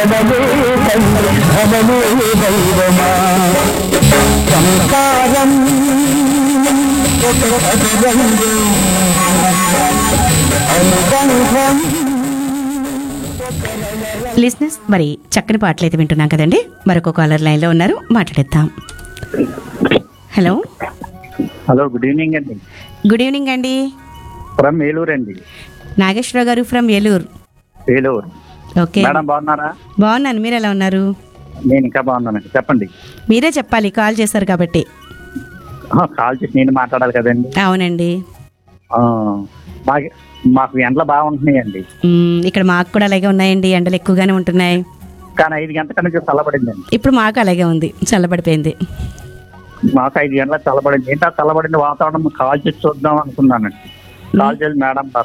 అవలే తల్లి అవలే దైవమా సంసారం ఒక చదురంగు అనుబంధం లిస్నెస్ మరి చక్కని పాటలు అయితే వింటున్నాం కదండి మరొక కాలర్ లైన్లో ఉన్నారు మాట్లాడేద్దాం హలో హలో గుడ్ ఈవినింగ్ అండి గుడ్ ఈవినింగ్ అండి ఫ్రమ్ ఏలూరు అండి నాగేశ్వరరావు గారు from Eluru Eluru okay madam బాగున్నారా బాగున్నాను మీరు ఎలా ఉన్నారు నేను ఇంకా బాగున్నానండి చెప్పండి మీరే చెప్పాలి కాల్ చేశారు కాబట్టి ఆ, కాల్ చేసి నేను మాట్లాడాలి కదండి అవునండి ఆ, మాకు మాకు ఎండలు బాగుంటున్నాయండి మ్మ్, ఇక్కడ మాకు కూడా అలాగే ఉన్నాయండి ఎండలు ఎక్కువగానే ఉంటున్నాయి కానీ ఐదు గంటల నుంచి చల్లబడిందండి ఇప్పుడు మాకు అలాగే ఉంది చల్లబడిపోయింది మాకు ఐదు గంటలకు చల్లబడింది ఏంటో చల్లబడింది వాతావరణం కాల్ చేసి చూద్దాం అనుకున్నానండి కాల్ చేసి మేడం